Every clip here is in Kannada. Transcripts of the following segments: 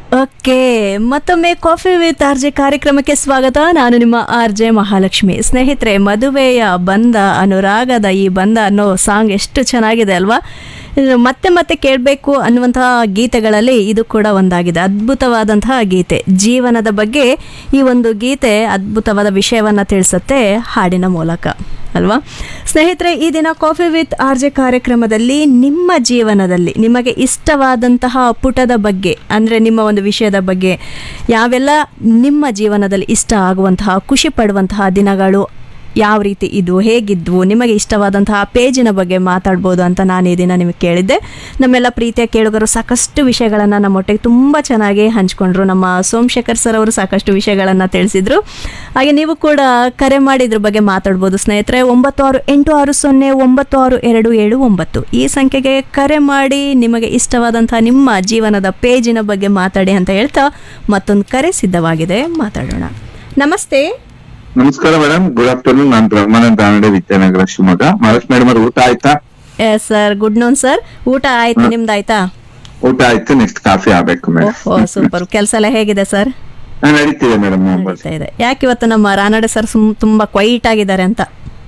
ಓಕೆ ಮತ್ತೊಮ್ಮೆ ಕಾಫಿ ವಿತ್ ಆರ್ ಜೆ ಕಾರ್ಯಕ್ರಮಕ್ಕೆ ಸ್ವಾಗತ ನಾನು ನಿಮ್ಮ ಆರ್ ಜೆ ಮಹಾಲಕ್ಷ್ಮಿ ಸ್ನೇಹಿತರೆ ಮದುವೆಯ ಬಂಧ ಅನುರಾಗದ ಈ ಬಂಧ ಅನ್ನೋ ಸಾಂಗ್ ಎಷ್ಟು ಚೆನ್ನಾಗಿದೆ ಅಲ್ವಾ ಇದು ಮತ್ತೆ ಮತ್ತೆ ಕೇಳಬೇಕು ಅನ್ನುವಂತಹ ಗೀತೆಗಳಲ್ಲಿ ಇದು ಕೂಡ ಒಂದಾಗಿದೆ ಅದ್ಭುತವಾದಂತಹ ಗೀತೆ ಜೀವನದ ಬಗ್ಗೆ ಈ ಒಂದು ಗೀತೆ ಅದ್ಭುತವಾದ ವಿಷಯವನ್ನು ತಿಳಿಸುತ್ತೆ ಹಾಡಿನ ಮೂಲಕ ಅಲ್ವಾ ಸ್ನೇಹಿತರೆ ಈ ದಿನ ಕಾಫಿ ವಿತ್ ಆರ್ ಜೆ ಕಾರ್ಯಕ್ರಮದಲ್ಲಿ ನಿಮ್ಮ ಜೀವನದಲ್ಲಿ ನಿಮಗೆ ಇಷ್ಟವಾದಂತಹ ಪುಟದ ಬಗ್ಗೆ ಅಂದರೆ ನಿಮ್ಮ ಒಂದು ವಿಷಯದ ಬಗ್ಗೆ ಯಾವೆಲ್ಲ ನಿಮ್ಮ ಜೀವನದಲ್ಲಿ ಇಷ್ಟ ಆಗುವಂತಹ ಖುಷಿ ಪಡುವಂತಹ ದಿನಗಳು ಯಾವ ರೀತಿ ಇದು ಹೇಗಿದ್ವು ನಿಮಗೆ ಇಷ್ಟವಾದಂತಹ ಪೇಜಿನ ಬಗ್ಗೆ ಮಾತಾಡ್ಬೋದು ಅಂತ ನಾನು ಈ ದಿನ ನಿಮಗೆ ಕೇಳಿದ್ದೆ ನಮ್ಮೆಲ್ಲ ಪ್ರೀತಿಯ ಕೇಳುಗರು ಸಾಕಷ್ಟು ವಿಷಯಗಳನ್ನು ನಮ್ಮೊಟ್ಟಿಗೆ ತುಂಬ ಚೆನ್ನಾಗಿ ಹಂಚ್ಕೊಂಡ್ರು ನಮ್ಮ ಸೋಮಶೇಖರ್ ಸರ್ ಅವರು ಸಾಕಷ್ಟು ವಿಷಯಗಳನ್ನು ತಿಳಿಸಿದ್ರು ಹಾಗೆ ನೀವು ಕೂಡ ಕರೆ ಮಾಡಿ ಇದ್ರ ಬಗ್ಗೆ ಮಾತಾಡ್ಬೋದು ಸ್ನೇಹಿತರೆ ಒಂಬತ್ತು ಆರು ಎಂಟು ಆರು ಸೊನ್ನೆ ಒಂಬತ್ತು ಆರು ಎರಡು ಏಳು ಒಂಬತ್ತು ಈ ಸಂಖ್ಯೆಗೆ ಕರೆ ಮಾಡಿ ನಿಮಗೆ ಇಷ್ಟವಾದಂತಹ ನಿಮ್ಮ ಜೀವನದ ಪೇಜಿನ ಬಗ್ಗೆ ಮಾತಾಡಿ ಅಂತ ಹೇಳ್ತಾ ಮತ್ತೊಂದು ಕರೆ ಸಿದ್ಧವಾಗಿದೆ ಮಾತಾಡೋಣ ನಮಸ್ತೆ ನಮಸ್ಕಾರ ಮೇಡಮ್ ಗುಡ್ ಆಫ್ಟರ್ನೂನ್ ನಾನು ಬ್ರಹ್ಮಾನಂದ ದಾನಡೆ ವಿದ್ಯಾನಗರ ಶಿವಮೊಗ್ಗ ಮಹಾರಾಷ್ಟ್ರ ಮೇಡಮ್ ಅವ್ರ ಊಟ ಆಯ್ತಾ ಸರ್ ಗುಡ್ ನೂನ್ ಸರ್ ಊಟ ಆಯ್ತು ನಿಮ್ದು ಆಯ್ತಾ ಊಟ ಆಯ್ತು ನೆಕ್ಸ್ಟ್ ಕಾಫಿ ಆಗ್ಬೇಕು ಮೇಡಮ್ ಓಹೋ ಸೂಪರ್ ಕೆಲಸ ಎಲ್ಲ ಹೇಗಿದೆ ಸರ್ ನಡೀತಿದೆ ಮೇಡಮ್ ನಡೀತಾ ಇದೆ ಯಾಕೆ ಇವತ್ತು ನಮ್ಮ ರಾನಡೆ ಸರ್ ಸುಮ್ ತುಂಬಾ ಕ್ವೈಟ್ ಆಗಿದ್ದಾರೆ ಅಂತ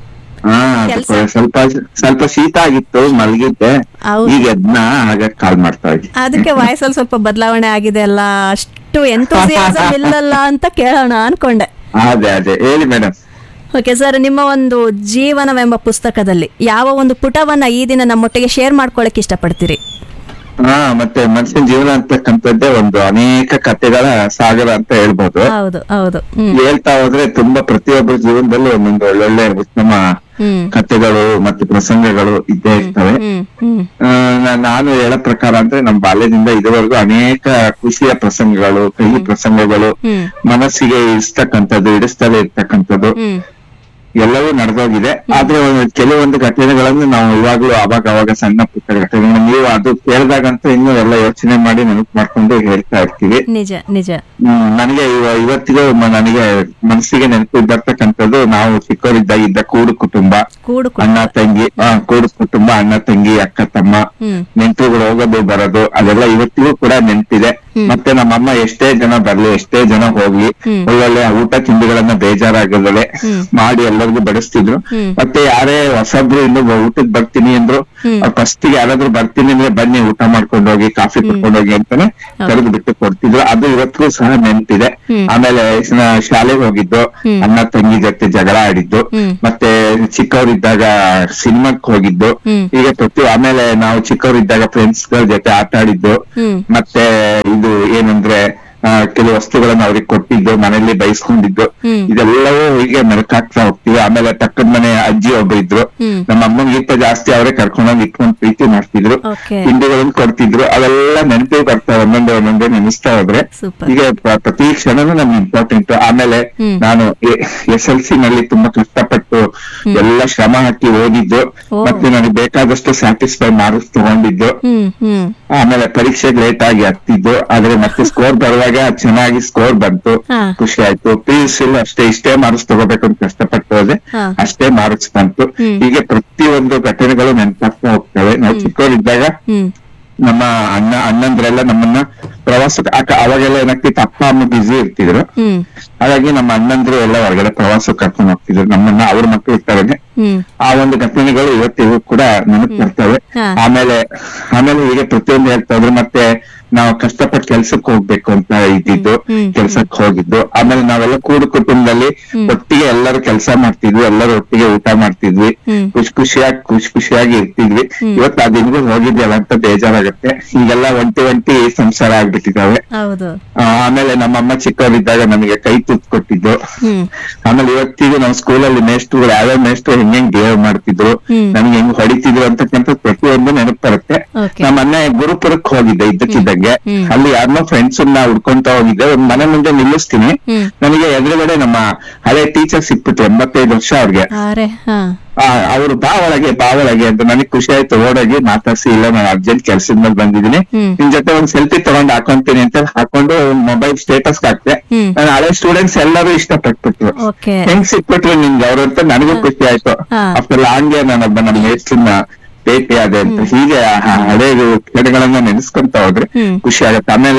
ಹಾ ಕೆಲ್ಸ? ಸ್ವಲ್ಪ ಸ್ವಲ್ಪ ಶೀತ ಆಗಿತ್ತು ಮಲಗಿದ್ದೆ ಹೌದು. ಈಗ ಎದ್ನ ಹಾಗಾಗಿ ಕಾಲ್ ಮಾಡ್ತಾ ಇದ್ವಿ ಅದಕ್ಕೆ ವಾಯ್ಸಲ್ಲಿ ಸ್ವಲ್ಪ ಬದಲಾವಣೆ ಆಗಿದೆ ಅಲ್ಲ ಅಷ್ಟು ಎಂತೂಸಿಯಾಸಮ್ ಇಲ್ಲಲ್ಲ ಅಂತ ಕೇಳೋಣ ಅನ್ಕೊಂಡೆ ಅದೇ ಅದೇ ಹೇಳಿ ಮೇಡಮ್ ಓಕೆ ಸರ್ ನಿಮ್ಮ ಒಂದು ಜೀವನವೆಂಬ ಪುಸ್ತಕದಲ್ಲಿ ಯಾವ ಒಂದು ಪುಟವನ್ನ ಈ ದಿನ ನಮ್ಮೊಟ್ಟಿಗೆ ಶೇರ್ ಮಾಡ್ಕೊಳಕ್ ಇಷ್ಟಪಡ್ತೀರಿ ಹಾ ಮತ್ತೆ ಮನುಷ್ಯನ ಜೀವನ ಅಂತಕ್ಕಂಥದ್ದೇ ಒಂದು ಅನೇಕ ಕಥೆಗಳ ಸಾಗರ ಅಂತ ಹೇಳ್ಬೋದು ಹೌದು ಹೌದು ಹ್ಮ್ ಹೇಳ್ತಾ ಹೋದ್ರೆ ತುಂಬಾ ಪ್ರತಿಯೊಬ್ಬರ ಜೀವನದಲ್ಲೂ ಒಂದೊಂದು ಒಳ್ಳೊಳ್ಳೆ ಉತ್ತಮ ಹ್ಮ್ ಕಥೆಗಳು ಮತ್ತೆ ಪ್ರಸಂಗಗಳು ಇದ್ದೇ ಇರ್ತವೆ ಹ್ಮ್ ಹ್ಮ್ ಆ, ನಾ- ನಾನು ಹೇಳೋ ಪ್ರಕಾರ ಅಂದ್ರೆ ನಮ್ಮ ಬಾಲ್ಯದಿಂದ ಇದುವರೆಗೂ ಅನೇಕ ಖುಷಿಯ ಪ್ರಸಂಗಗಳು ಕಹಿ ಪ್ರಸಂಗಗಳು ಹ್ಮ್ ಮನಸ್ಸಿಗೆ ಇರ್ತಕ್ಕಂಥದ್ದು ಇಡಿಸ್ತಲೇ ಇರ್ತಕ್ಕಂಥದ್ದು ಹ್ಮ್ ಎಲ್ಲವೂ ನಡೆದೋಗಿದೆ ಆದ್ರೆ ಒಂದು ಕೆಲವೊಂದು ಘಟನೆಗಳನ್ನು ನಾವು ಇವಾಗ್ಲೂ ಅವಾಗ ಅವಾಗ ಸಣ್ಣ ಪುಟ್ಟ ಘಟನೆಗಳು ನೀವು ಅದು ಕೇಳಿದಾಗಂತೂ ಇನ್ನೂ ಎಲ್ಲ ಯೋಚನೆ ಮಾಡಿ ನೆನಪು ಮಾಡ್ಕೊಂಡು ಹೇಳ್ತಾ ಇರ್ತೀವಿ ನಿಜ ನಿಜ ಹ್ಮ್, ನನಗೆ ಇವ- ಇವತ್ತಿಗೂ ಮ- ನನಗೆ ಮನಸ್ಸಿಗೆ ನೆನಪು ಬರ್ತಕ್ಕಂಥದ್ದು ನಾವು ಚಿಕ್ಕವರಿದ್ದಾಗ ಇದ್ದ ಕೂಡು ಕುಟುಂಬ ಕೂಡು ಕು- ಅಣ್ಣ ತಂಗಿ ಆ, ಕೂಡು ಕುಟುಂಬ ಅಣ್ಣ ತಂಗಿ ಅಕ್ಕ ತಮ್ಮ ಹ್ಮ್ ನೆಂಟರುಗಳು ಹೋಗೋದು ಬರೋದು ಅದೆಲ್ಲ ಇವತ್ತಿಗೂ ಕೂಡ ನೆನಪಿದೆ ಮತ್ತೆ ನಮ್ಮಮ್ಮ ಎಷ್ಟೇ ಜನ ಬರ್ಲಿ ಎಷ್ಟೇ ಜನ ಹೋಗ್ಲಿ ಹ್ಮ್. ಒಳ್ಳೊಳ್ಳೆ ಊಟ ತಿಂಡಿಗಳನ್ನ ಬೇಜಾರಾಗದಲೆ ಹ್ಮ್. ಮಾಡಿ ಎಲ್ಲರಿಗೂ ಬಡಿಸ್ತಿದ್ರು ಹ್ಮ್. ಮತ್ತೆ ಯಾರೇ ಹೊಸಬ್ರು ಇನ್ನು ಊಟಕ್ ಬರ್ತೀನಿ ಅಂದ್ರು ಹ್ಮ್. ಫಸ್ಟ್ ಯಾರಾದ್ರೂ ಬರ್ತೀನಿ ಅಂದ್ರೆ ಬನ್ನಿ ಊಟ ಮಾಡ್ಕೊಂಡು ಹೋಗಿ ಕಾಫಿ ಕುಡ್ಕೊಂಡು ಹೋಗಿ ಅಂತಾನೆ ಕರೆದು ಬಿಟ್ಟು ಕೊಡ್ತಿದ್ರು ಅದು ಇವತ್ತಿಗೂ ಸಹ ನೆನಪಿದೆ ಹ್ಮ್. ಆಮೇಲೆ ಸ- ಶಾಲೆಗೆ ಹೋಗಿದ್ದು ಹ್ಮ್. ಅಣ್ಣ ತಂಗಿ ಜೊತೆ ಜಗಳ ಆಡಿದ್ದು ಹ್ಮ್. ಮತ್ತೆ ಚಿಕ್ಕವರಿದ್ದಾಗ ಸಿನಿಮಾಕ್ ಹೋಗಿದ್ದು ಹ್ಮ್. ಈಗ ಪ್ರತಿ ಆಮೇಲೆ ನಾವು ಚಿಕ್ಕವರಿದ್ದಾಗ ಫ್ರೆಂಡ್ಸ್ ಗಳ ಜೊತೆ ಆಟ ಆಡಿದ್ದು ಹ್ಮ್ ಮತ್ತೆ ಇದು ಏನಂದ್ರೆ ಆ, ಕೆಲವು ವಸ್ತುಗಳನ್ನ ಅವ್ರಿಗೆ ಕೊಟ್ಟಿದ್ದು ಮನೆಯಲ್ಲಿ ಬಯಸ್ಕೊಂಡಿದ್ದು ಹ್ಮ್. ಇದೆಲ್ಲವೂ ಹೀಗೆ ಮೆರಕಾಗ್ತಾ ಹೋಗ್ತೀವಿ ಆಮೇಲೆ ಪಕ್ಕದ ಮನೆ ಅಜ್ಜಿ ಒಬ್ಬ ಇದ್ರು ಹ್ಮ್. ನಮ್ಮ ಅಮ್ಮನಿಗಿಂತ ಜಾಸ್ತಿ ಅವರೇ ಕರ್ಕೊಂಡೋಗಿ ಇಟ್ಕೊಂಡು ಪ್ರೀತಿ ಮಾಡ್ತಿದ್ರು ಓಕೆ ತಿಂಡಿಗಳನ್ನ ಕೊಡ್ತಿದ್ರು ಅವೆಲ್ಲ ನೆನಪಿ ಬರ್ತಾವೆ ಒಂದೊಂದೇ ಒಂದೊಂದೇ ನೆನೆಸ್ತಾ ಹೋದ್ರೆ ಸೂಪರ್ ಈಗ ಪ್ರ- ಪ್ರತಿ ಕ್ಷಣನೂ ನಮ್ಗೆ ಇಂಪಾರ್ಟೆಂಟ್ ಆಮೇಲೆ ಹ್ಮ್. ನಾನು ಎಸ್ ಎಲ್ ಸಿ ನಲ್ಲಿ ತುಂಬಾ ಕಷ್ಟಪಟ್ಟು ಎಲ್ಲ ಶ್ರಮ ಹಾಕಿ ಓದಿದ್ದು ಓ. ಮತ್ತೆ ನನಗೆ ಬೇಕಾದಷ್ಟು ಸ್ಯಾಟಿಸ್ಫೈ ಮಾರ್ಕ್ಸ್ ತಗೊಂಡಿದ್ದು ಹ್ಮ್ ಹ್ಮ್ ಆಮೇಲೆ ಪರೀಕ್ಷೆಗೆ ಲೇಟ್ ಆಗಿ ಆಗ್ತಿದ್ದು ಆದ್ರೆ ಮತ್ತೆ ಸ್ಕೋರ್ ಬರುವಾಗ ಚೆನ್ನಾಗಿ ಸ್ಕೋರ್ ಬಂತು ಹಾ. ಖುಷಿ ಆಯ್ತು ಪಿ ಯು ಸಿ ಅಷ್ಟೇ ಇಷ್ಟೇ ಮಾರ್ಕ್ಸ್ ತಗೋಬೇಕು ಅಂತ ಕಷ್ಟಪಟ್ಟು ಹೋದೆ ಹಾ. ಅಷ್ಟೇ ಮಾರ್ಕ್ಸ್ ಬಂತು ಹ್ಮ್. ಹೀಗೆ ಪ್ರತಿಯೊಂದು ಘಟನೆಗಳು ನೆನಪಾಗ್ತಾ ಹೋಗ್ತವೆ ನಾವು ಚಿಕ್ಕವರಿದ್ದಾಗ ಹ್ಮ್ ನಮ್ಮ ಅಣ್ಣ ಅಣ್ಣಂದ್ರೆಲ್ಲ ನಮ್ಮನ್ನ ಪ್ರವಾಸಕ್ಕೆ ಅಕ್ಕ- ಅವಾಗೆಲ್ಲ ಏನಾಗ್ತಿತ್ತು ಅಪ್ಪ ಅಮ್ಮ ಬ್ಯುಸಿ ಇರ್ತಿದ್ರು ಹ್ಮ್ ಹಾಗಾಗಿ ನಮ್ಮ ಅಣ್ಣಂದ್ರು ಎಲ್ಲ ಹೊರಗಡೆ ಪ್ರವಾಸಕ್ಕೆ ಕರ್ಕೊಂಡು ಹೋಗ್ತಿದ್ರು ನಮ್ಮನ್ನ ಅವ್ರ ಮಕ್ಕಳು ಇರ್ತಾರೆ ಹ್ಮ್ ಆ ಒಂದು ಘಟನೆಗಳು ಇವತ್ತಿಗೂ ಕೂಡ ನೆನಪು ಬರ್ತವೆ ಹಾ. ಆಮೇಲೆ ಆಮೇಲೆ ಹೀಗೆ ಪ್ರತಿಯೊಂದು ಹೇಳ್ತಾ ಇದ್ರು ಮತ್ತೆ ನಾವು ಕಷ್ಟಪಟ್ಟು ಕೆಲ್ಸಕ್ಕೆ ಹೋಗ್ಬೇಕು ಅಂತ ಇದ್ದಿದ್ದು ಹ್ಮ್. ಕೆಲ್ಸಕ್ಕೆ ಹೋಗಿದ್ದು ಆಮೇಲೆ ನಾವೆಲ್ಲ ಕೂಡು ಕುಟುಂಬದಲ್ಲಿ ಒಟ್ಟಿಗೆ ಎಲ್ಲರೂ ಕೆಲಸ ಮಾಡ್ತಿದ್ವಿ ಎಲ್ಲರೂ ಒಟ್ಟಿಗೆ ಊಟ ಮಾಡ್ತಿದ್ವಿ ಹ್ಮ್. ಖುಷಿ ಖುಷಿಯಾಗಿ ಖುಷಿ ಖುಷಿಯಾಗಿ ಇರ್ತಿದ್ವಿ ಇವತ್ತು ಆ ದಿನಗಳು ಹೋಗಿದ್ಯಲ್ಲ ಅಂತ ಬೇಜಾರಾಗುತ್ತೆ ಈಗೆಲ್ಲ ಒಂಟಿ ಒಂಟಿ ಸಂಸಾರ ಆಗ್ಬಿಟ್ಟಿದ್ದಾವೆ ಹೌದು ಆ, ಆಮೇಲೆ ನಮ್ಮಮ್ಮ ಚಿಕ್ಕವರಿದ್ದಾಗ ನಮಗೆ ಕೈ ತುತ್ತು ಕೊಟ್ಟಿದ್ದು ಹ್ಮ್ ಆಮೇಲೆ ಇವತ್ತಿಗೂ ನಾವು ಸ್ಕೂಲಲ್ಲಿ ಮೇಷ್ಟ್ರುಗಳು ಯಾವ್ಯಾವ ಮೇಷ್ಟ್ರು ಹೆಂಗ್ ಹೆಂಗ್ ಬಿಹೇವ್ ಮಾಡ್ತಿದ್ರು ಹ್ಮ್. ನಮ್ಗೆ ಹೆಂಗ್ ಹೊಡಿತಿದ್ರು ಅಂತಕ್ಕಂಥ ಪ್ರತಿಯೊಂದು ನೆನಪು ಬರುತ್ತೆ Okay. ನಮ್ಮ ಮೊನ್ನೆ ಗುರುಪುರಕ್ಕೆ ಹೋಗಿದ್ದೆ ಇದ್ದಕ್ಕಿದ್ದಂಗೆ ಹ್ಮ್. ಅಲ್ಲಿ ಯಾರನ್ನೋ ಫ್ರೆಂಡ್ಸ್ ನ ಹುಡ್ಕೊಂತ ಹೋಗಿದ್ದೆ ಒಂದ್ ಮನೆ ಮುಂದೆ ನಿಲ್ಲಿಸ್ತೀನಿ ಹ್ಮ್ ನನಗೆ ಎದುರುಗಡೆ ನಮ್ಮ ಹಳೆ ಟೀಚರ್ ಸಿಕ್ಬಿಟ್ರು ಎಂಬತ್ತೈದು ವರ್ಷ ಅವ್ರಿಗೆ ಅರೆ ಹಾ ಅವರು ಬಾ ಒಳಗೆ ಬಾ ಒಳಗೆ ಅಂತ ನನಗೆ ಖುಷಿ ಆಯ್ತು ಓಡೋಗಿ ಮಾತಾಡ್ಸಿ ಇಲ್ಲ ನಾನು ಅರ್ಜೆಂಟ್ ಕೆಲ್ಸದ ಮೇಲೆ ಬಂದಿದ್ದೀನಿ ಹ್ಮ್. ನಿನ್ ಜೊತೆ ಒಂದ್ ಸೆಲ್ಫಿ ತಗೊಂಡ್ ಹಾಕೊಂತೀನಿ ಅಂತ ಹಾಕೊಂಡು ಮೊಬೈಲ್ ಸ್ಟೇಟಸ್ ಹಾಕ್ತೆ ಹ್ಮ್. ನನ್ನ ಹಳೆ ಸ್ಟೂಡೆಂಟ್ಸ್ ಎಲ್ಲರೂ ಇಷ್ಟಪಟ್ಬಿಟ್ರು ಓಕೆ ಹೆಂಗ್ ಸಿಕ್ಬಿಟ್ರು ನಿಮ್ಗೆ ಅವ್ರು ಅಂತ ನನಗೂ ಖುಷಿ ಆಯ್ತು ಹಾ. ಆಫ್ಟರ್ ಹಂಗೆ ನಾನೊಬ್ಬ ನಮ್ಮ ಮೇಸ್ಟ್ರನ್ನ ಭೇಟಿ ಆದೆ ಅಂತ ಹೀಗೆ ಆ ಹಳೆ ಕ್ಷಣಗಳನ್ನ ನೆನೆಸ್ಕೊಂತ ಹೋದ್ರೆ ಹ್ಮ್. ಖುಷಿ ಆಗತ್ತೆ ಆಮೇಲೆ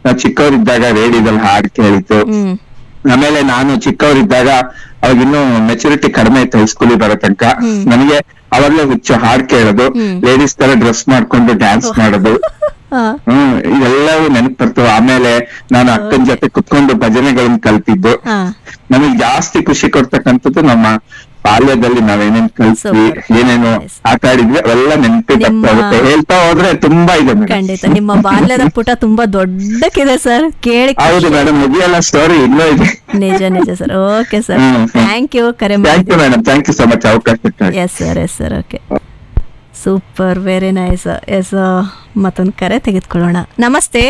ನಾವು ಚಿಕ್ಕವರಿದ್ದಾಗ ರೇಡಿಯೋದಲ್ಲಿ ಹಾಡು ಕೇಳಿತ್ತು ಹ್ಮ್ ಆಮೇಲೆ ನಾನು ಚಿಕ್ಕವರಿದ್ದಾಗ ಅವಾಗ ಇನ್ನೂ ಮೆಚುರಿಟಿ ಕಡಿಮೆ ಇತ್ತು ಹೈಸ್ಕೂಲಿಗೆ ಬರೋ ತನಕ ನನಗೆ ಅವಾಗ್ಲೇ ಹುಚ್ಚು ಹಾಡ್ ಕೇಳೋದು ಹ್ಮ್. ಲೇಡೀಸ್ ತರ ಡ್ರೆಸ್ ಮಾಡ್ಕೊಂಡು ಡ್ಯಾನ್ಸ್ ಮಾಡೋದು ಹಾ ಹ್ಮ್ ಇದೆಲ್ಲವೂ ನೆನಪು ಬರ್ತವೆ ಆಮೇಲೆ ನಾನು ಅಕ್ಕನ ಜೊತೆ ಕುತ್ಕೊಂಡು ಭಜನೆಗಳನ್ನ ಕಲ್ತಿದ್ದು ಹಾ ನಮಗೆ ಜಾಸ್ತಿ ಖುಷಿ ಕೊಡ್ತಕ್ಕಂಥದ್ದು ನಮ್ಮ ಬಾಲ್ಯದಲ್ಲಿ ನಾವೇನೇನ್ ಕಲ್ತ್ವಿ Super. ಏನೇನು Nice. ಆಟ ಆಡಿದ್ವಿ ಅವೆಲ್ಲ ನೆನಪಿಗೆ ನಿಮ್ಮ- ಬರ್ತಾ ಹೋಗುತ್ತೆ ಹೇಳ್ತಾ ಹೋದ್ರೆ ತುಂಬಾ ಇದೆ ಮೇಡಮ್ ಖಂಡಿತ ನಿಮ್ಮ ಬಾಲ್ಯದ ಪುಟ ತುಂಬಾ ದೊಡ್ಡಕ್ಕಿದೆ ಸರ್ ಕೇಳಿ ಹೌದು ಮೇಡಮ್ ಮುಗಿಯಲ್ಲ ಸ್ಟೋರಿ ಇನ್ನೂ ಇದೆ ನಿಜ ನಿಜ ಸರ್ ಓಕೆ ಸರ್ ಹ್ಮ್, ಹ್ಮ್. ಥ್ಯಾಂಕ್ ಯು ಕರೆ ಥ್ಯಾಂಕ್ ಯು ಮಾಡಿ madam thank you so much ಅವಕಾಶ ಕೊಟ್ಟಾಗ yes sir yes sir okay super very nice yes ಮತ್ತೊಂದು ಕರೆ ತೆಗೆದುಕೊಳ್ಳೋಣ ನಮಸ್ತೆ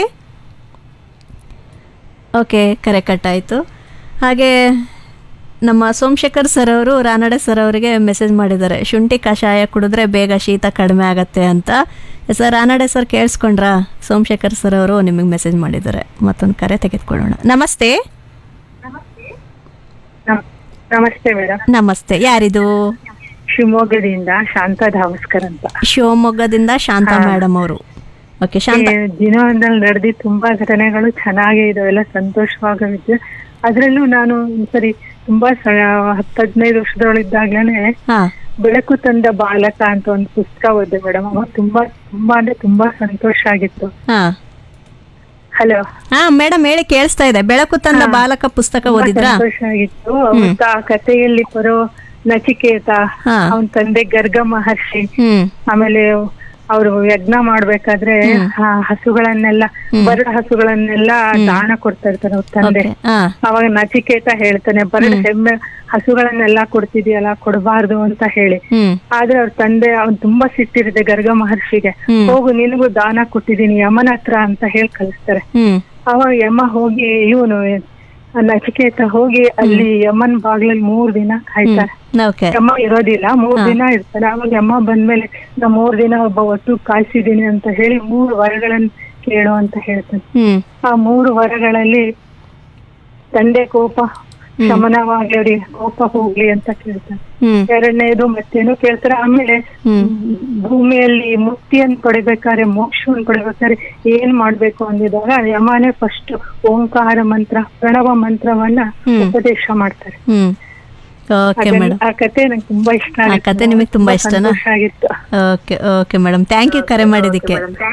ಓಕೆ ಕರೆ ಕಟ್ಟಾಯಿತು ಹಾಗೆ ನಮ್ಮ ಸೋಮಶೇಖರ್ ಸರ್ ಅವರು ರಾನಡೆ ಸರ್ ಅವರಿಗೆ ಮೆಸೇಜ್ ಮಾಡಿದ್ದಾರೆ ಶುಂಠಿ ಕಷಾಯ ಕುಡಿದ್ರೆ ಬೇಗ ಶೀತ ಕಡಿಮೆ ಆಗತ್ತೆ ಅಂತ ಸರ್ ರಾನಡೆ ಸರ್ ಕೇಳಿಸ್ಕೊಂಡ್ರಾ ಸೋಮಶೇಖರ್ ಸರ್ ಅವರು ನಿಮಗೆ ಮೆಸೇಜ್ ಮಾಡಿದ್ದಾರೆ ಮತ್ತೊಂದು ಕರೆ ತೆಗೆದುಕೊಳ್ಳೋಣ ನಮಸ್ತೆ ನಮ್- ನಮಸ್ತೆ ಮೇಡಮ್ ನಮಸ್ತೆ ಯಾರಿದು ಶಿವಮೊಗ್ಗದಿಂದ ಶಾಂತಾ ಧಾವಸ್ಕರ್ ಅಂತ ಶಿವಮೊಗ್ಗದಿಂದ ಶಾಂತಾ ಹಾ. ಮೇಡಮ್ ಅವರು ಓಕೆ ಶಾಂತ ಈ ಜೀವನದಲ್ಲಿ ನಡೆದಿ ತುಂಬಾ ಘಟನೆಗಳು ಚೆನ್ನಾಗೇ ಇದಾವೆ ಎಲ್ಲ ಸಂತೋಷವಾಗಿದ್ದು ಅದ್ರಲ್ಲೂ ನಾನು ಒಂದ್ಸರಿ ತುಂಬಾ ಸ- ಹತ್ತು ಹದಿನೈದು ವರ್ಷದೊಳಿದ್ದಾಗ್ಲೇನೆ ಹಾ ಬೆಳಕು ತಂದ ಬಾಲಕ ಅಂತ ಒಂದು ಪುಸ್ತಕ ಓದಿದೆ ಮೇಡಮ್ ಅವಾಗ ತುಂಬಾ ತುಂಬಾ ಅಂದ್ರೆ ತುಂಬಾ ಸಂತೋಷ ಆಗಿತ್ತು ಹಾ ಹಲೋ ಹಾ ಮೇಡಮ್ ಹೇಳಿ ಕೇಳಿಸ್ತಾ ಇದೆ ಬೆಳಕು ತಂದ ಬಾಲಕ ಪುಸ್ತಕ ಓದಿದ್ರಾ ಸಂತೋಷ ಆಗಿತ್ತು ಅವತ್ತ ಆ ಕಥೆಯಲ್ಲಿ ಬರೋ ನಚಿಕೇತ ಹಾ. ಅವನ ತಂದೆ ಗರ್ಗ ಮಹರ್ಷಿ ಹ್ಮ್ ಆಮೇಲೆ ಅವರು ಯಜ್ಞ ಮಾಡ್ಬೇಕಾದ್ರೆ ಆ ಹಸುಗಳನ್ನೆಲ್ಲ ಬರಡ್ ಹಸುಗಳನ್ನೆಲ್ಲ ದಾನ ಕೊಡ್ತಾ ಇರ್ತಾನೆ ಅವ್ರ ತಂದೆ ಓಕೆ ಹಾ ಅವಾಗ ನಚಿಕೇತ ಹೇಳ್ತಾನೆ ಬರಡ್ ಹೆಮ್ಮೆ ಹಸುಗಳನ್ನೆಲ್ಲ ಕೊಡ್ತಿದ್ಯಲ್ಲ ಕೊಡಬಾರ್ದು ಅಂತ ಹೇಳಿ ಹ್ಮ್ ಆದ್ರೆ ಅವ್ರ ತಂದೆ ಅವ್ನ್ ತುಂಬಾ ಸಿಟ್ಟಿರುತ್ತೆ ಗರ್ಗ ಮಹರ್ಷಿಗೆ ಹ್ಮ್. ಹೋಗು ನಿನಗೂ ದಾನ ಕೊಟ್ಟಿದೀನಿ ಯಮನ ಹತ್ರ ಅಂತ ಹೇಳಿ ಕಳಿಸ್ತಾರೆ ಹ್ಮ್ ಅವಾಗ ಯಮ ಹೋಗಿ ಇವನು ನಚಿಕೇತ ಹೋಗಿ ಅಲ್ಲಿ ಯಮನ್ ಬಾಗ್ಲಲ್ಲಿ ಮೂರ್ ದಿನ ಕಾಯ್ತಾರೆ ಓಕೆ ಯಮ್ಮ ಇರೋದಿಲ್ಲ ಮೂರ್ ದಿನ ಇರ್ತಾನೆ ಅವಾಗ ಯಮ್ಮ ಬಂದ್ಮೇಲೆ ನಾ ಮೂರ್ ದಿನ ಒಬ್ಬ ಒಟ್ಟು ಕಾಯ್ಸಿದೀನಿ ಅಂತ ಹೇಳಿ ಮೂರು ವರಗಳನ್ನ ಕೇಳು ಅಂತ ಹೇಳ್ತಾನೆ ಹ್ಮ್ ಆ ಮೂರು ವರಗಳಲ್ಲಿ ತಂದೆ ಕೋಪ ಶಮನವಾಗಿ ಅವ್ರಿಗೆ ಕೋಪ ಹೋಗ್ಲಿ ಅಂತ ಕೇಳ್ತಾನೆ ಹ್ಮ್ ಎರಡನೇದು ಮತ್ತೇನು ಕೇಳ್ತಾರೆ ಆಮೇಲೆ ಹ್ಮ್ ಭೂಮಿಯಲ್ಲಿ ಮುಕ್ತಿಯನ್ನ ಪಡಿಬೇಕಾದ್ರೆ ಮೋಕ್ಷವನ್ನು ಪಡಿಬೇಕಾದ್ರೆ ಏನ್ ಮಾಡ್ಬೇಕು ಅಂದಿದಾಗ ಯಮನೇ ಫಸ್ಟ್ ಓಂಕಾರ ಮಂತ್ರ ಪ್ರಣವ ಮಂತ್ರವನ್ನ ಹ್ಮ್. ಉಪದೇಶ ಮಾಡ್ತಾರೆ ಹ್ಮ್ ಓಕೆ ಅದನ್ನ- ಮೇಡಮ್ ಆ ಕತೆ ನಂಗೆ ತುಂಬಾ ಇಷ್ಟ ಆ ಆಗಿತ್ತು. ಕತೆ ನಿಮಗೆ ತುಂಬಾ ಇಷ್ಟನಾ? ಸಂತೋಷ ಆಗಿತ್ತು okay okay madam thank you ಕರೆ ಮಾಡಿದ್ದಕ್ಕೆ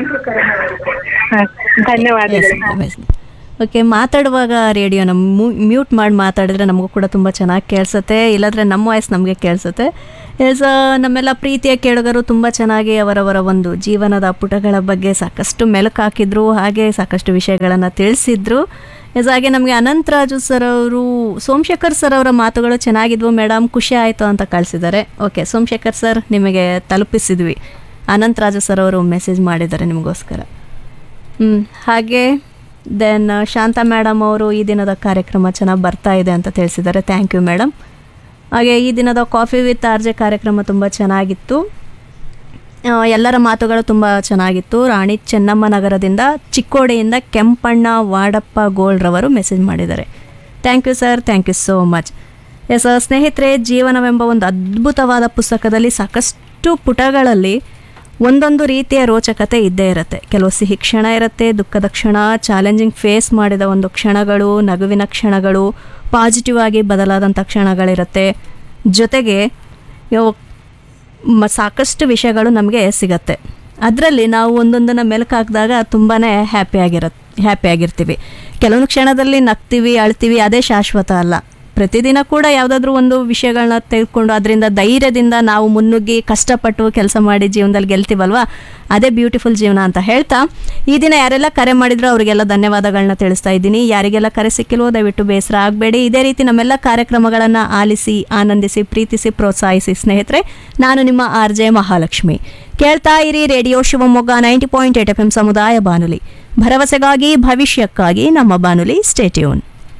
ಹಾ, ಧನ್ಯವಾದಗಳು ಓಕೆ ಮಾತಾಡುವಾಗ ರೇಡಿಯೋನ ಮ್ಯೂಟ್ ಮಾಡಿ ಮಾತಾಡಿದ್ರೆ ನಮಗೂ ಕೂಡ ತುಂಬ ಚೆನ್ನಾಗಿ ಕೇಳಿಸುತ್ತೆ ಇಲ್ಲಾಂದರೆ ನಮ್ಮ ವಾಯ್ಸ್ ನಮಗೆ ಕೇಳಿಸುತ್ತೆ ಎಸ್ ನಮ್ಮೆಲ್ಲ ಪ್ರೀತಿಯ ಕೇಳುಗರು ತುಂಬ ಚೆನ್ನಾಗಿ ಅವರವರ ಒಂದು ಜೀವನದ ಪುಟಗಳ ಬಗ್ಗೆ ಸಾಕಷ್ಟು ಮೆಲುಕು ಹಾಕಿದ್ರು ಹಾಗೆ ಸಾಕಷ್ಟು ವಿಷಯಗಳನ್ನು ತಿಳಿಸಿದ್ರು ಎಸ್ ಹಾಗೆ ನಮಗೆ ಅನಂತರಾಜು ಸರ್ ಅವರು ಸೋಮಶೇಖರ್ ಸರ್ ಅವರ ಮಾತುಗಳು ಚೆನ್ನಾಗಿದ್ವು ಮೇಡಮ್ ಖುಷಿ ಆಯಿತು ಅಂತ ಕಳಿಸಿದ್ದಾರೆ ಓಕೆ ಸೋಮಶೇಖರ್ ಸರ್ ನಿಮಗೆ ತಲುಪಿಸಿದ್ವಿ ಅನಂತರಾಜು ಸರ್ ಅವರು ಮೆಸೇಜ್ ಮಾಡಿದ್ದಾರೆ ನಿಮಗೋಸ್ಕರ ಹ್ಮ್, ಹಾಗೆ ದೆನ್ ಶಾಂತಾ ಮೇಡಮ್ ಅವರು ಈ ದಿನದ ಕಾರ್ಯಕ್ರಮ ಚೆನ್ನಾಗಿ ಬರ್ತಾ ಇದೆ ಅಂತ ತಿಳಿಸಿದ್ದಾರೆ ಥ್ಯಾಂಕ್ ಯು ಮೇಡಮ್ ಹಾಗೆ ಈ ದಿನದ ಕಾಫಿ ವಿತ್ ಆರ್ಜೆ ಕಾರ್ಯಕ್ರಮ ತುಂಬ ಚೆನ್ನಾಗಿತ್ತು ಆ, ಎಲ್ಲರ ಮಾತುಗಳು ತುಂಬ ಚೆನ್ನಾಗಿತ್ತು ರಾಣಿ ಚೆನ್ನಮ್ಮ ನಗರದಿಂದ ಚಿಕ್ಕೋಡಿಯಿಂದ ಕೆಂಪಣ್ಣ ವಾಡಪ್ಪ ಗೋಲ್ರವರು ಮೆಸೇಜ್ ಮಾಡಿದ್ದಾರೆ thank you sir thank you so much yes ಸ್ನೇಹಿತರೆ ಜೀವನವೆಂಬ ಒಂದು ಅದ್ಭುತವಾದ ಪುಸ್ತಕದಲ್ಲಿ ಸಾಕಷ್ಟು ಪುಟಗಳಲ್ಲಿ ಒಂದೊಂದು ರೀತಿಯ ರೋಚಕತೆ ಇದ್ದೇ ಇರುತ್ತೆ ಕೆಲವು ಸಿಹಿ ಕ್ಷಣ ಇರುತ್ತೆ ದುಃಖದ ಕ್ಷಣ ಚಾಲೆಂಜಿಂಗ್ ಫೇಸ್ ಮಾಡಿದ ಒಂದು ಕ್ಷಣಗಳು ನಗುವಿನ ಕ್ಷಣಗಳು ಪಾಸಿಟಿವ್ ಆಗಿ ಬದಲಾದಂಥ ಕ್ಷಣಗಳಿರುತ್ತೆ ಜೊತೆಗೆ ಇವು ಮ ಸಾಕಷ್ಟು ವಿಷಯಗಳು ನಮಗೆ ಸಿಗತ್ತೆ ಅದರಲ್ಲಿ ನಾವು ಒಂದೊಂದನ್ನು ಮೆಲುಕು ಹಾಕಿದಾಗ ತುಂಬಾ ಹ್ಯಾಪಿ ಆಗಿರತ್ತೆ ಹ್ಯಾಪಿ ಆಗಿರ್ತೀವಿ ಕೆಲವೊಂದು ಕ್ಷಣದಲ್ಲಿ ನಗ್ತೀವಿ ಅಳ್ತೀವಿ ಅದೇ ಶಾಶ್ವತ ಅಲ್ಲ ಪ್ರತಿದಿನ ಕೂಡ ಯಾವುದಾದ್ರೂ ಒಂದು ವಿಷಯಗಳನ್ನ ತೆಗೆದುಕೊಂಡು ಅದರಿಂದ ಧೈರ್ಯದಿಂದ ನಾವು ಮುನ್ನುಗ್ಗಿ ಕಷ್ಟಪಟ್ಟು ಕೆಲಸ ಮಾಡಿ ಜೀವನದಲ್ಲಿ ಗೆಲ್ತೀವಲ್ವಾ ಅದೇ ಬ್ಯೂಟಿಫುಲ್ ಜೀವನ ಅಂತ ಹೇಳ್ತಾ ಈ ದಿನ ಯಾರೆಲ್ಲ ಕರೆ ಮಾಡಿದ್ರು ಅವರಿಗೆಲ್ಲ ಧನ್ಯವಾದಗಳನ್ನ ತಿಳಿಸ್ತಾ ಇದ್ದೀನಿ ಯಾರಿಗೆಲ್ಲ ಕರೆ ಸಿಕ್ಕಿಲ್ವೋ ದಯವಿಟ್ಟು ಬೇಸರ ಆಗಬೇಡಿ ಇದೇ ರೀತಿ ನಮ್ಮೆಲ್ಲ ಕಾರ್ಯಕ್ರಮಗಳನ್ನು ಆಲಿಸಿ ಆನಂದಿಸಿ ಪ್ರೀತಿಸಿ ಪ್ರೋತ್ಸಾಹಿಸಿ ಸ್ನೇಹಿತರೆ ನಾನು ನಿಮ್ಮ ಆರ್ ಜೆ ಮಹಾಲಕ್ಷ್ಮಿ ಕೇಳ್ತಾ ಇರಿ radio Shivamogga ninety point eight F M ಸಮುದಾಯ ಬಾನುಲಿ ಭರವಸೆಗಾಗಿ ಭವಿಷ್ಯಕ್ಕಾಗಿ ನಮ್ಮ ಬಾನುಲಿ ಸ್ಟೇಟ್ಯೂನ್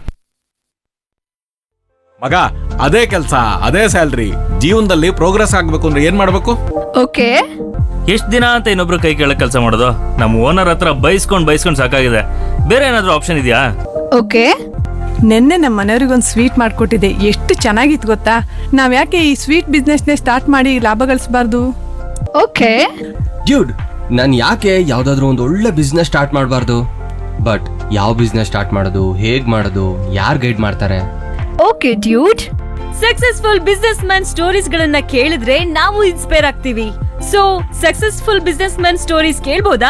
ಮಗ ಅದೇ ಕೆಲಸ ಅದೇ ಸ್ಯಾಲ್ರಿ ಜೀವನದಲ್ಲಿ ಪ್ರೋಗ್ರೆಸ್ ಆಗ್ಬೇಕು ಅಂದ್ರೆ ಏನ್ ಮಾಡ್ಬೇಕು ಓಕೆ ಎಷ್ಟ್ ದಿನ ಅಂತ ಇನ್ನೊಬ್ರು ಕೈ ಕೆಳಗ್ ಕೆಲಸ ಮಾಡೋದು ನಮ್ಮ ಓನರ್ ಹತ್ರ ಬೈಸ್ಕೊಂಡ್ ಬೈಸ್ಕೊಂಡ್ ಸಾಕಾಗಿದೆ ಬೇರೆ ಏನಾದ್ರೂ ಆಪ್ಷನ್ ಇದೆಯಾ ಓಕೆ ನಿನ್ನೆ ನಮ್ಮ ಮನೆಯವ್ರಿಗೊಂದು ಸ್ವೀಟ್ ಮಾಡಿಕೊಟ್ಟಿದ್ದೆ ಎಷ್ಟು ಚೆನ್ನಾಗಿತ್ತು ಗೊತ್ತಾ ನಾವು ಯಾಕೆ ಈ ಸ್ವೀಟ್ ಬಿಸ್ನೆಸ್ನೇ ಸ್ಟಾರ್ಟ್ ಮಾಡಿ ಲಾಭ ಗಳಿಸಬಾರ್ದು ಓಕೆ ಡ್ಯೂಡ್ ನಾನು ಯಾಕೆ ಯಾವ್ದಾದ್ರು ಒಂದು ಒಳ್ಳೆ ಬಿಸ್ನೆಸ್ ಸ್ಟಾರ್ಟ್ ಮಾಡಬಾರ್ದು ಬಟ್ ಯಾವ ಬಿಸ್ನೆಸ್ ಸ್ಟಾರ್ಟ್ ಮಾಡೋದು ಹೇಗ್ ಮಾಡೋದು ಯಾರು ಗೈಡ್ ಮಾಡ್ತಾರೆ okay dude successful businessman stories ಗಳನ್ನ ಕೇಳಿದ್ರೆ ನಾವು ಇನ್ಸ್ಪೈರ್ ಆಗ್ತೀವಿ so successful businessman stories ಕೇಳ್ಬೋದಾ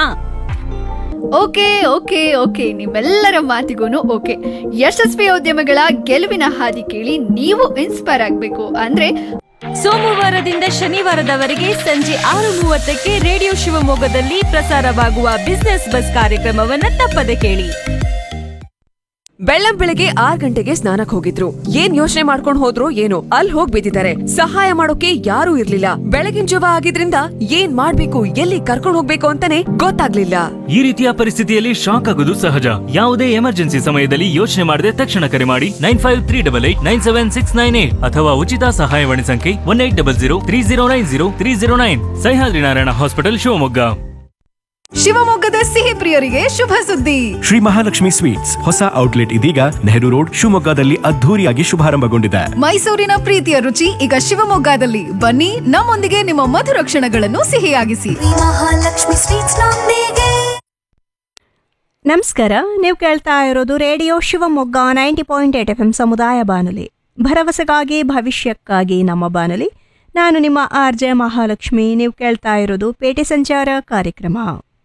ಓಕೆ ಓಕೆ ಓಕೆ ನಿಮ್ಮೆಲ್ಲರ ಮಾತಿಗೂ ಓಕೆ ಯಶಸ್ವಿ ಉದ್ಯಮಗಳ ಗೆಲುವಿನ ಹಾದಿ ಕೇಳಿ ನೀವು ಇನ್ಸ್ಪೈರ್ ಆಗಬೇಕು ಅಂದ್ರೆ ಸೋಮವಾರದಿಂದ ಶನಿವಾರದವರೆಗೆ ಸಂಜೆ ಆರು ಮೂವತ್ತಕ್ಕೆ ರೇಡಿಯೋ ಶಿವಮೊಗ್ಗದಲ್ಲಿ ಪ್ರಸಾರವಾಗುವ ಬಿಸ್ನೆಸ್ ಬಸ್ ಕಾರ್ಯಕ್ರಮವನ್ನ ತಪ್ಪದೆ ಕೇಳಿ ಬೆಳ್ಳಂ ಬೆಳಗ್ಗೆ ಆರ್ ಗಂಟೆಗೆ ಸ್ನಾನಕ್ ಹೋಗಿದ್ರು ಏನ್ ಯೋಚನೆ ಮಾಡ್ಕೊಂಡ್ ಹೋದ್ರು ಏನೋ ಅಲ್ಲಿ ಹೋಗ್ ಬಿದ್ದಿದ್ದಾರೆ ಸಹಾಯ ಮಾಡೋಕೆ ಯಾರೂ ಇರ್ಲಿಲ್ಲ ಬೆಳಗಿನ ಜವ ಆಗಿದ್ರಿಂದ ಏನ್ ಮಾಡ್ಬೇಕು ಎಲ್ಲಿ ಕರ್ಕೊಂಡ್ ಹೋಗ್ಬೇಕು ಅಂತಾನೆ ಗೊತ್ತಾಗ್ಲಿಲ್ಲ ಈ ರೀತಿಯ ಪರಿಸ್ಥಿತಿಯಲ್ಲಿ ಶಾಕ್ ಆಗೋದು ಸಹಜ ಯಾವುದೇ ಎಮರ್ಜೆನ್ಸಿ ಸಮಯದಲ್ಲಿ ಯೋಚನೆ ಮಾಡದೆ ತಕ್ಷಣ ಕರೆ ಮಾಡಿ nine five three double eight nine seven six nine eight ಅಥವಾ ಉಚಿತ ಸಹಾಯವಾಣಿ ಸಂಖ್ಯೆ one eight double zero three zero nine zero three zero nine Sahyadri Narayana hospital Shivamogga ಶಿವಮೊಗ್ಗದ ಸಿಹಿ ಪ್ರಿಯರಿಗೆ ಶುಭ ಸುದ್ದಿ ಶ್ರೀ ಮಹಾಲಕ್ಷ್ಮಿ ಸ್ವೀಟ್ಸ್ ಹೊಸ ಔಟ್ಲೆಟ್ ಇದೀಗ ನೆಹರು ರೋಡ್ ಶಿವಮೊಗ್ಗದಲ್ಲಿ ಅದ್ಧೂರಿಯಾಗಿ ಶುಭಾರಂಭಗೊಂಡಿದೆ ಮೈಸೂರಿನ ಪ್ರೀತಿಯ ರುಚಿ ಈಗ ಶಿವಮೊಗ್ಗದಲ್ಲಿ ಬನ್ನಿ ನಮ್ಮೊಂದಿಗೆ ನಿಮ್ಮ ಮಧುರ ಕ್ಷಣಗಳನ್ನು ಸಿಹಿಯಾಗಿಸಿ ಮಹಾಲಕ್ಷ್ಮಿ ಸ್ವೀಟ್ಸ್ ನೊಂದಿಗೆ ನಮಸ್ಕಾರ ನೀವು ಕೇಳ್ತಾ ಇರೋದು radio Shivamogga ninety point eight F M ಸಮುದಾಯ ಬಾನುಲಿ ಭರವಸೆಗಾಗಿ ಭವಿಷ್ಯಕ್ಕಾಗಿ ನಮ್ಮ ಬಾನುಲಿ ನಾನು ನಿಮ್ಮ ಆರ್ ಜೆ ಮಹಾಲಕ್ಷ್ಮಿ ನೀವು ಕೇಳ್ತಾ ಇರೋದು ಪೇಟೆ ಸಂಚಾರ ಕಾರ್ಯಕ್ರಮ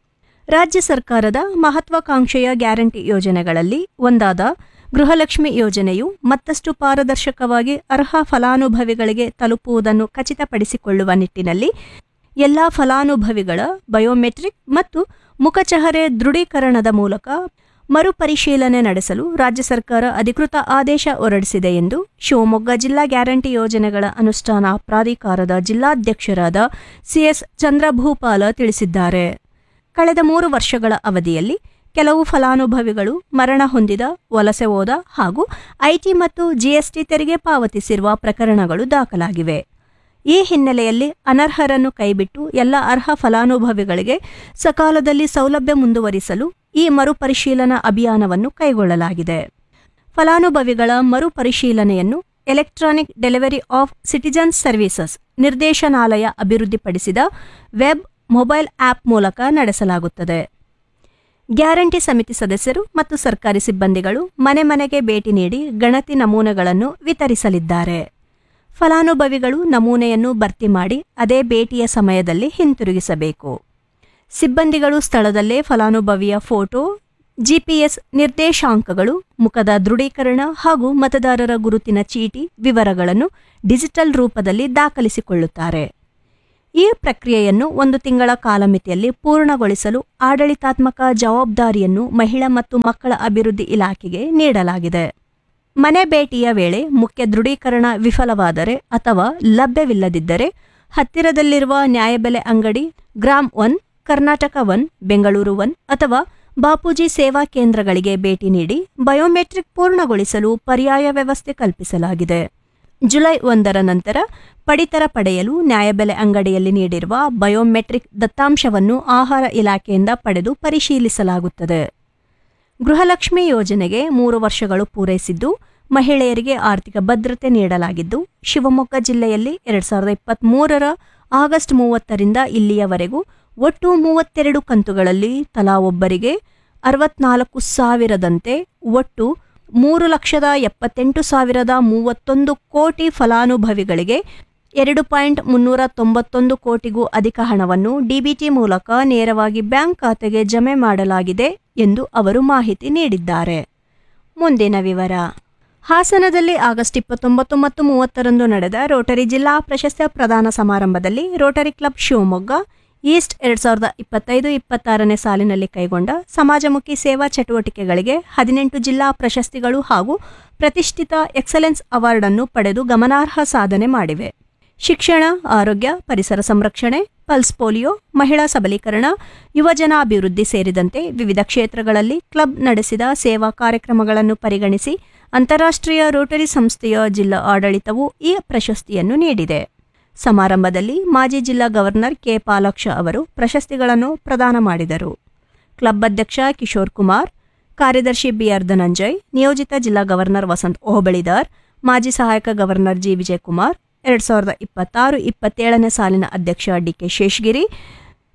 ರಾಜ್ಯ ಸರ್ಕಾರದ ಮಹತ್ವಾಕಾಂಕ್ಷೆಯ ಗ್ಯಾರಂಟಿ ಯೋಜನೆಗಳಲ್ಲಿ ಒಂದಾದ ಗೃಹಲಕ್ಷ್ಮಿ ಯೋಜನೆಯು ಮತ್ತಷ್ಟು ಪಾರದರ್ಶಕವಾಗಿ ಅರ್ಹ ಫಲಾನುಭವಿಗಳಿಗೆ ತಲುಪುವುದನ್ನು ಖಚಿತಪಡಿಸಿಕೊಳ್ಳುವ ನಿಟ್ಟಿನಲ್ಲಿ ಎಲ್ಲ ಫಲಾನುಭವಿಗಳ ಬಯೋಮೆಟ್ರಿಕ್ ಮತ್ತು ಮುಖಚಹರೆ ದೃಢೀಕರಣದ ಮೂಲಕ ಮರುಪರಿಶೀಲನೆ ನಡೆಸಲು ರಾಜ್ಯ ಸರ್ಕಾರ ಅಧಿಕೃತ ಆದೇಶ ಹೊರಡಿಸಿದೆ ಎಂದು ಶಿವಮೊಗ್ಗ ಜಿಲ್ಲಾ ಗ್ಯಾರಂಟಿ ಯೋಜನೆಗಳ ಅನುಷ್ಠಾನ ಪ್ರಾಧಿಕಾರದ ಜಿಲ್ಲಾಧ್ಯಕ್ಷರಾದ ಸಿಎಸ್ ಚಂದ್ರಭೂಪಾಲ ತಿಳಿಸಿದ್ದಾರೆ ಕಳೆದ ಮೂರು ವರ್ಷಗಳ ಅವಧಿಯಲ್ಲಿ ಕೆಲವು ಫಲಾನುಭವಿಗಳು ಮರಣ ಹೊಂದಿದ ವಲಸೆ ಹೋದ ಹಾಗೂ ಐಟಿ ಮತ್ತು ಜಿಎಸ್ಟಿ ತೆರಿಗೆ ಪಾವತಿಸಿರುವ ಪ್ರಕರಣಗಳು ದಾಖಲಾಗಿವೆ ಈ ಹಿನ್ನೆಲೆಯಲ್ಲಿ ಅನರ್ಹರನ್ನು ಕೈಬಿಟ್ಟು ಎಲ್ಲ ಅರ್ಹ ಫಲಾನುಭವಿಗಳಿಗೆ ಸಕಾಲದಲ್ಲಿ ಸೌಲಭ್ಯ ಮುಂದುವರಿಸಲು ಈ ಮರುಪರಿಶೀಲನಾ ಅಭಿಯಾನವನ್ನು ಕೈಗೊಳ್ಳಲಾಗಿದೆ ಫಲಾನುಭವಿಗಳ ಮರುಪರಿಶೀಲನೆಯನ್ನು electronic delivery of citizens services ನಿರ್ದೇಶನಾಲಯ ಅಭಿವೃದ್ಧಿಪಡಿಸಿದ ವೆಬ್ ಮೊಬೈಲ್ ಆಪ್ ಮೂಲಕ ನಡೆಸಲಾಗುತ್ತದೆ ಗ್ಯಾರಂಟಿ ಸಮಿತಿ ಸದಸ್ಯರು ಮತ್ತು ಸರ್ಕಾರಿ ಸಿಬ್ಬಂದಿಗಳು ಮನೆ ಮನೆಗೆ ಭೇಟಿ ನೀಡಿ ಗಣತಿ ನಮೂನೆಗಳನ್ನು ವಿತರಿಸಲಿದ್ದಾರೆ ಫಲಾನುಭವಿಗಳು ನಮೂನೆಯನ್ನು ಭರ್ತಿ ಮಾಡಿ ಅದೇ ಭೇಟಿಯ ಸಮಯದಲ್ಲಿ ಹಿಂತಿರುಗಿಸಬೇಕು ಸಿಬ್ಬಂದಿಗಳು ಸ್ಥಳದಲ್ಲೇ ಫಲಾನುಭವಿಯ ಫೋಟೋ ಜಿಪಿಎಸ್ ನಿರ್ದೇಶಾಂಕಗಳು ಮುಖದ ದೃಢೀಕರಣ ಹಾಗೂ ಮತದಾರರ ಗುರುತಿನ ಚೀಟಿ ವಿವರಗಳನ್ನು ಡಿಜಿಟಲ್ ರೂಪದಲ್ಲಿ ದಾಖಲಿಸಿಕೊಳ್ಳುತ್ತಾರೆ ಈ ಪ್ರಕ್ರಿಯೆಯನ್ನು ಒಂದು ತಿಂಗಳ ಕಾಲಮಿತಿಯಲ್ಲಿ ಪೂರ್ಣಗೊಳಿಸಲು ಆಡಳಿತಾತ್ಮಕ ಜವಾಬ್ದಾರಿಯನ್ನು ಮಹಿಳಾ ಮತ್ತು ಮಕ್ಕಳ ಅಭಿವೃದ್ಧಿ ಇಲಾಖೆಗೆ ನೀಡಲಾಗಿದೆ ಮನೆ ಭೇಟಿಯ ವೇಳೆ ಮುಖ್ಯ ದೃಢೀಕರಣ ವಿಫಲವಾದರೆ ಅಥವಾ ಲಭ್ಯವಿಲ್ಲದಿದ್ದರೆ ಹತ್ತಿರದಲ್ಲಿರುವ ನ್ಯಾಯಬೆಲೆ ಅಂಗಡಿ Grama one Karnataka one Bengaluru one ಅಥವಾ ಬಾಪೂಜಿ ಸೇವಾ ಕೇಂದ್ರಗಳಿಗೆ ಭೇಟಿ ನೀಡಿ ಬಯೋಮೆಟ್ರಿಕ್ ಪೂರ್ಣಗೊಳಿಸಲು ಪರ್ಯಾಯ ವ್ಯವಸ್ಥೆ ಕಲ್ಪಿಸಲಾಗಿದೆ ಜುಲೈ ಒಂದರ ನಂತರ ಪಡಿತರ ಪಡೆಯಲು ನ್ಯಾಯಬೆಲೆ ಅಂಗಡಿಯಲ್ಲಿ ನೀಡಿರುವ ಬಯೋಮೆಟ್ರಿಕ್ ದತ್ತಾಂಶವನ್ನು ಆಹಾರ ಇಲಾಖೆಯಿಂದ ಪಡೆದು ಪರಿಶೀಲಿಸಲಾಗುತ್ತದೆ ಗೃಹಲಕ್ಷ್ಮಿ ಯೋಜನೆಗೆ ಮೂರು ವರ್ಷಗಳು ಪೂರೈಸಿದ್ದು ಮಹಿಳೆಯರಿಗೆ ಆರ್ಥಿಕ ಭದ್ರತೆ ನೀಡಲಾಗಿದ್ದು ಶಿವಮೊಗ್ಗ ಜಿಲ್ಲೆಯಲ್ಲಿ ಎರಡ್ ಸಾವಿರದ ಇಪ್ಪತ್ತ್ಮೂರರ ಆಗಸ್ಟ್ ಮೂವತ್ತರಿಂದ ಇಲ್ಲಿಯವರೆಗೂ ಒಟ್ಟು ಮೂವತ್ತೆರಡು ಕಂತುಗಳಲ್ಲಿ ತಲಾ ಒಬ್ಬರಿಗೆ ಅರವತ್ನಾಲ್ಕು ಸಾವಿರದಂತೆ ಒಟ್ಟು ಮೂರು ಲಕ್ಷದ ಎಪ್ಪತ್ತೆಂಟು ಸಾವಿರದ ಮೂವತ್ತೊಂದು ಕೋಟಿ ಫಲಾನುಭವಿಗಳಿಗೆ ಎರಡು ಪಾಯಿಂಟ್ ಮುನ್ನೂರ ತೊಂಬತ್ತೊಂದು ಕೋಟಿಗೂ ಅಧಿಕ ಹಣವನ್ನು ಡಿಬಿಟಿ ಮೂಲಕ ನೇರವಾಗಿ ಬ್ಯಾಂಕ್ ಖಾತೆಗೆ ಜಮೆ ಮಾಡಲಾಗಿದೆ ಎಂದು ಅವರು ಮಾಹಿತಿ ನೀಡಿದ್ದಾರೆ ಮುಂದಿನ ವಿವರ ಹಾಸನದಲ್ಲಿ ಆಗಸ್ಟ್ ಇಪ್ಪತ್ತೊಂಬತ್ತು ಮತ್ತು ಮೂವತ್ತರಂದು ನಡೆದ ರೋಟರಿ ಜಿಲ್ಲಾ ಪ್ರಶಸ್ತಿ ಪ್ರದಾನ ಸಮಾರಂಭದಲ್ಲಿ ರೋಟರಿ ಕ್ಲಬ್ ಶಿವಮೊಗ್ಗ ಈಸ್ಟ್ ಎರಡ್ ಸಾವಿರದ ಇಪ್ಪತ್ತೈದು ಇಪ್ಪತ್ತಾರನೇ ಸಾಲಿನಲ್ಲಿ ಕೈಗೊಂಡ ಸಮಾಜಮುಖಿ ಸೇವಾ ಚಟುವಟಿಕೆಗಳಿಗೆ ಹದಿನೆಂಟು ಜಿಲ್ಲಾ ಪ್ರಶಸ್ತಿಗಳು ಹಾಗೂ ಪ್ರತಿಷ್ಠಿತ ಎಕ್ಸಲೆನ್ಸ್ ಅವಾರ್ಡ್ ಅನ್ನು ಪಡೆದು ಗಮನಾರ್ಹ ಸಾಧನೆ ಮಾಡಿವೆ ಶಿಕ್ಷಣ ಆರೋಗ್ಯ ಪರಿಸರ ಸಂರಕ್ಷಣೆ ಪಲ್ಸ್ ಪೋಲಿಯೋ ಮಹಿಳಾ ಸಬಲೀಕರಣ ಯುವಜನ ಅಭಿವೃದ್ಧಿ ಸೇರಿದಂತೆ ವಿವಿಧ ಕ್ಷೇತ್ರಗಳಲ್ಲಿ ಕ್ಲಬ್ ನಡೆಸಿದ ಸೇವಾ ಕಾರ್ಯಕ್ರಮಗಳನ್ನು ಪರಿಗಣಿಸಿ ಅಂತಾರಾಷ್ಟ್ರೀಯ ರೋಟರಿ ಸಂಸ್ಥೆಯ ಜಿಲ್ಲಾ ಆಡಳಿತವು ಈ ಪ್ರಶಸ್ತಿಯನ್ನು ನೀಡಿದೆ ಸಮಾರಂಭದಲ್ಲಿ ಮಾಜಿ ಜಿಲ್ಲಾ ಗವರ್ನರ್ ಕೆ ಪಾಲಾಕ್ಷ ಅವರು ಪ್ರಶಸ್ತಿಗಳನ್ನು ಪ್ರದಾನ ಮಾಡಿದರು ಕ್ಲಬ್ ಅಧ್ಯಕ್ಷ ಕಿಶೋರ್ ಕುಮಾರ್ ಕಾರ್ಯದರ್ಶಿ ಬಿಆರ್ ಧನಂಜಯ್ ನಿಯೋಜಿತ ಜಿಲ್ಲಾ ಗವರ್ನರ್ ವಸಂತ್ ಓಬಳಿದಾರ್ ಮಾಜಿ ಸಹಾಯಕ ಗವರ್ನರ್ ಜಿ ವಿಜಯಕುಮಾರ್ ಎರಡ್ ಸಾವಿರದ ಇಪ್ಪತ್ತಾರು ಇಪ್ಪತ್ತೇಳನೇ ಸಾಲಿನ ಅಧ್ಯಕ್ಷ DK Sheshagiri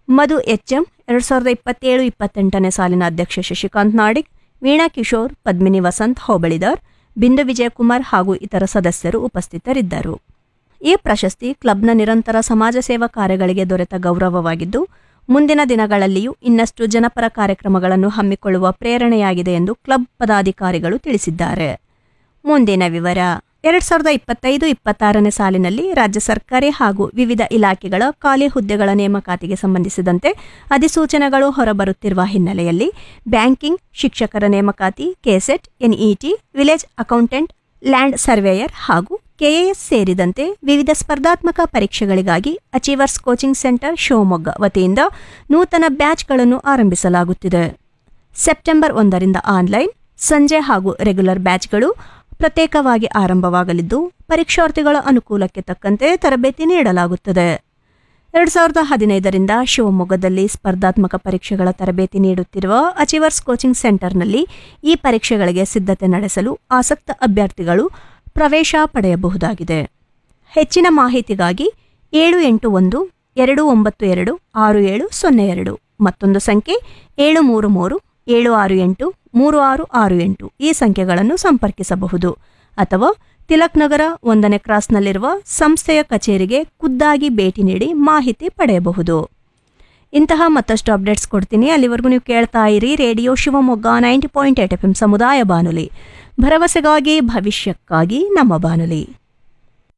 Madhu H M ಎರಡು ಸಾವಿರದ ಇಪ್ಪತ್ತೇಳು ಇಪ್ಪತ್ತೆಂಟನೇ ಸಾಲಿನ ಅಧ್ಯಕ್ಷ ಶಶಿಕಾಂತ್ ನಾಡಿಗ್ ವೀಣಾ ಕಿಶೋರ್ ಪದ್ಮಿನಿ ವಸಂತ್ ಹೋಬಳಿದಾರ್ ಬಿಂದು ವಿಜಯಕುಮಾರ್ ಹಾಗೂ ಇತರ ಸದಸ್ಯರು ಉಪಸ್ಥಿತರಿದ್ದರು ಈ ಪ್ರಶಸ್ತಿ ಕ್ಲಬ್ನ ನಿರಂತರ ಸಮಾಜ ಸೇವಾ ಕಾರ್ಯಗಳಿಗೆ ದೊರೆತ ಗೌರವವಾಗಿದ್ದು ಮುಂದಿನ ದಿನಗಳಲ್ಲಿಯೂ ಇನ್ನಷ್ಟು ಜನಪರ ಕಾರ್ಯಕ್ರಮಗಳನ್ನು ಹಮ್ಮಿಕೊಳ್ಳುವ ಪ್ರೇರಣೆಯಾಗಿದೆ ಎಂದು ಕ್ಲಬ್ ಪದಾಧಿಕಾರಿಗಳು ತಿಳಿಸಿದ್ದಾರೆ ಮುಂದಿನ ವಿವರ ಎರಡ್ ಸಾವಿರದ ಇಪ್ಪತ್ತೈದು ಇಪ್ಪತ್ತಾರನೇ ಸಾಲಿನಲ್ಲಿ ರಾಜ್ಯ ಸರ್ಕಾರಿ ಹಾಗೂ ವಿವಿಧ ಇಲಾಖೆಗಳ ಖಾಲಿ ಹುದ್ದೆಗಳ ನೇಮಕಾತಿಗೆ ಸಂಬಂಧಿಸಿದಂತೆ ಅಧಿಸೂಚನೆಗಳು ಹೊರಬರುತ್ತಿರುವ ಹಿನ್ನೆಲೆಯಲ್ಲಿ ಬ್ಯಾಂಕಿಂಗ್ ಶಿಕ್ಷಕರ ನೇಮಕಾತಿ KSET NET village accountant land surveyor ಹಾಗೂ ಕೆಎಎಸ್ ಸೇರಿದಂತೆ ವಿವಿಧ ಸ್ಪರ್ಧಾತ್ಮಕ ಪರೀಕ್ಷೆಗಳಿಗಾಗಿ ಅಚೀವರ್ಸ್ ಕೋಚಿಂಗ್ ಸೆಂಟರ್ ಶಿವಮೊಗ್ಗ ವತಿಯಿಂದ ನೂತನ ಬ್ಯಾಚ್ಗಳನ್ನು ಆರಂಭಿಸಲಾಗುತ್ತಿದೆ ಸೆಪ್ಟೆಂಬರ್ ಒಂದರಿಂದ ಆನ್ಲೈನ್ ಸಂಜೆ ಹಾಗೂ ರೆಗ್ಯುಲರ್ ಬ್ಯಾಚ್ಗಳು ಪ್ರತ್ಯೇಕವಾಗಿ ಆರಂಭವಾಗಲಿದ್ದು ಪರೀಕ್ಷಾರ್ಥಿಗಳ ಅನುಕೂಲಕ್ಕೆ ತಕ್ಕಂತೆ ತರಬೇತಿ ನೀಡಲಾಗುತ್ತದೆ ಎರಡು ಸಾವಿರದ ಹದಿನೈದರಿಂದ ಶಿವಮೊಗ್ಗದಲ್ಲಿ ಸ್ಪರ್ಧಾತ್ಮಕ ಪರೀಕ್ಷೆಗಳ ತರಬೇತಿ ನೀಡುತ್ತಿರುವ ಅಚೀವರ್ಸ್ ಕೋಚಿಂಗ್ ಸೆಂಟರ್ನಲ್ಲಿ ಈ ಪರೀಕ್ಷೆಗಳಿಗೆ ಸಿದ್ಧತೆ ನಡೆಸಲು ಆಸಕ್ತ ಅಭ್ಯರ್ಥಿಗಳು ಪ್ರವೇಶ ಪಡೆಯಬಹುದಾಗಿದೆ ಹೆಚ್ಚಿನ ಮಾಹಿತಿಗಾಗಿ ಏಳು ಎಂಟು ಒಂದು ಎರಡು ಒಂಬತ್ತು ಎರಡು ಆರು ಏಳು ಸೊನ್ನೆ ಎರಡು ಮತ್ತೊಂದು ಸಂಖ್ಯೆ ಏಳು ಮೂರು ಮೂರು ಏಳು ಆರು ಎಂಟು ಮೂರು ಆರು ಆರು ಎಂಟು ಈ ಸಂಖ್ಯೆಗಳನ್ನು ಸಂಪರ್ಕಿಸಬಹುದು ಅಥವಾ ತಿಲಕ್ ನಗರ ಒಂದನೇ ಕ್ರಾಸ್ನಲ್ಲಿರುವ ಸಂಸ್ಥೆಯ ಕಚೇರಿಗೆ ಖುದ್ದಾಗಿ ಭೇಟಿ ನೀಡಿ ಮಾಹಿತಿ ಪಡೆಯಬಹುದು ಇಂತಹ ಮತ್ತಷ್ಟು ಅಪ್ಡೇಟ್ಸ್ ಕೊಡ್ತೀನಿ ಅಲ್ಲಿವರೆಗೂ ನೀವು ಕೇಳ್ತಾ ಇರಿ radio Shivamogga ninety point eight F M ಸಮುದಾಯ ಬಾನುಲಿ ಭರವಸೆಗಾಗಿ ಭವಿಷ್ಯಕ್ಕಾಗಿ ನಮ್ಮ ಬಾನುಲಿ